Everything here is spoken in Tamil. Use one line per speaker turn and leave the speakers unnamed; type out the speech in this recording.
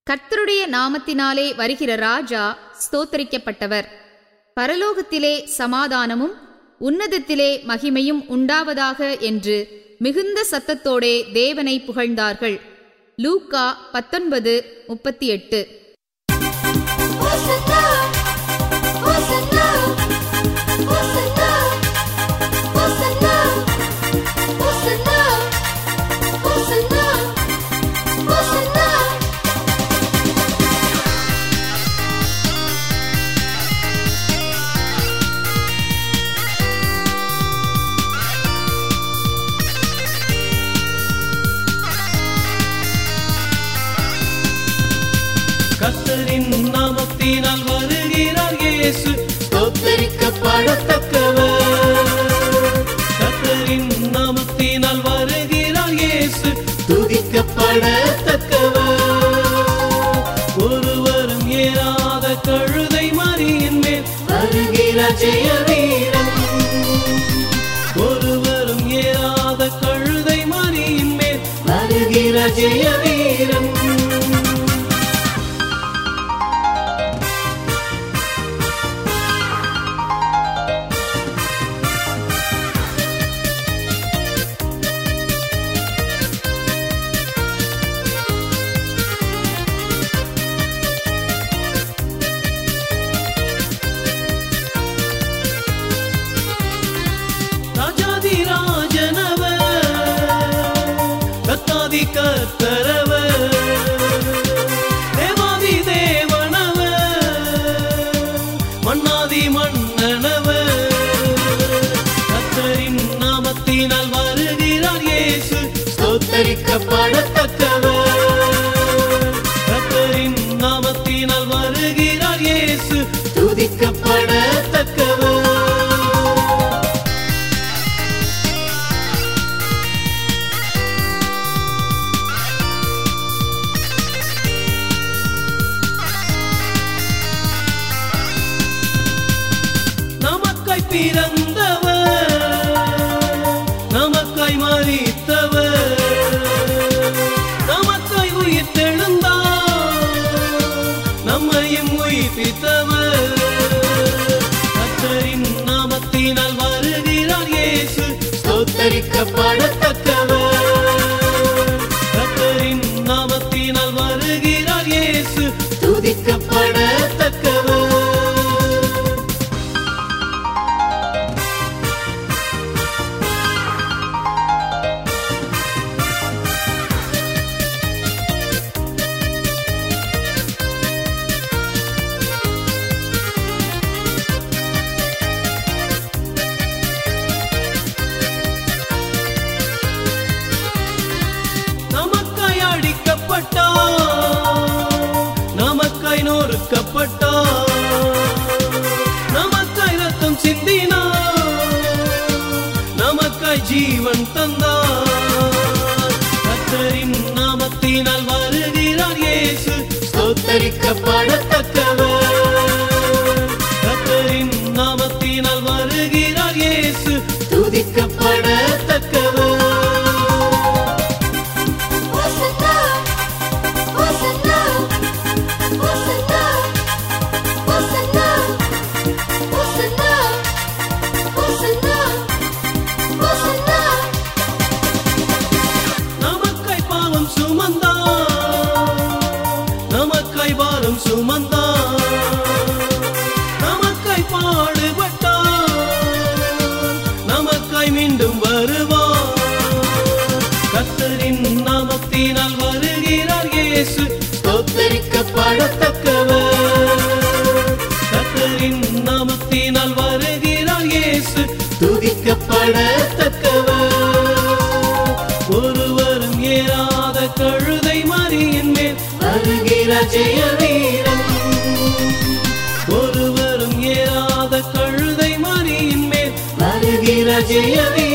கர்த்தருடைய நாமத்தினாலே வருகிற ராஜா ஸ்தோத்தரிக்கப்பட்டவர் பரலோகத்திலே சமாதானமும் உன்னதத்திலே மகிமையும் உண்டாவதாக என்று மிகுந்த சத்தத்தோடே தேவனை புகழ்ந்தார்கள் லூக்கா பத்தொன்பது முப்பத்தி எட்டு
Hosanna, Hosanna, Hosanna, Hosanna, Hosanna, Hosanna, Hosanna.
கர்த்தரின் நாமத்தினால் வருகிறார் இயேசு ஸ்தோத்தரிக்கப்படத்தக்கவர் கர்த்தரின் நாமத்தினால் வருகிறார் இயேசு துதிக்கப்படத்தக்கவர் ஒருவரும் ஏறாத கழுதை மறியின் மேல் வருகிறார் ஜெய வீரன் ஒருவரும் ஏறாத கழுதை மறியின் மேல் வருகிறார் ஜெய வீரன் ராஜாதி ராஜனவர் கத்தாதி கத்தரவர் தேவாதி தேவனவர் மன்னாதி மன்னனவர் கத்தரின் நாமத்தினால் வருகிறார் இயேசு ஸ்தோத்தரிக்கப்படத்தக்கவர் கத்தரின் நாமத்தினால் வருகிறார் இயேசு துதிக்கப்படத்தக்கவர் நமக்காய் பிறந்தவர் நமக்காய் மறித்தவர் நமக்காய் உயிர் தெழுந்தார் நம்மையும் உயிர்ப்பித்தவர் கர்த்தரின் நாமத்தினால் வருகிறார் இயேசு ஸ்தோத்தரிக்கப்படத்தக்கவர் கர்த்தரின் நாமத்தினால் வருகிறார் இயேசு துதிக்கப்படத்தக்கவர் நமக்காய் அடிக்கப்பட்டார் நமக்காய் நொறுக்கப்பட்டார் நமக்காய் ரத்தம் சிந்தினார் நமக்காய் ஜீவன் தந்தார் கர்த்தரின் நாமத்தினால் வருகிறார் இயேசு ஸ்தோத்தரிக்கப்படத்தக்கவர் கர்த்தரின் நாமத்தினால் வருகிறார் இயேசு துதிக்கப்படத்தக்கவர்
Hosanna, Hosanna, Hosanna, Hosanna, Hosanna, Hosanna, Hosanna.
நமக்காய் பாவம் சுமந்தார் நமக்காய் பாரம் சுமந்தார் நமக்காய் பாடுபட்டார் நமக்காய் மீண்டும் வருவார் கர்த்தரின் நாமத்தினால் வருகிறார் இயேசு ஸ்தோத்தரிக்கப்படத்தக்கவர் கர்த்தரின் நாமத்தினால் வருகிறார் இயேசு துதிக்கப்படத்தக்கவர் ஒருவரும் ஏறாத கழுதை மறியின் மேல் வருகிறார் ஜெய வீரன் ஒருவரும் ஏறாத கழுதை மறியின் மேல் வருகிறார் ஜெய வீரன்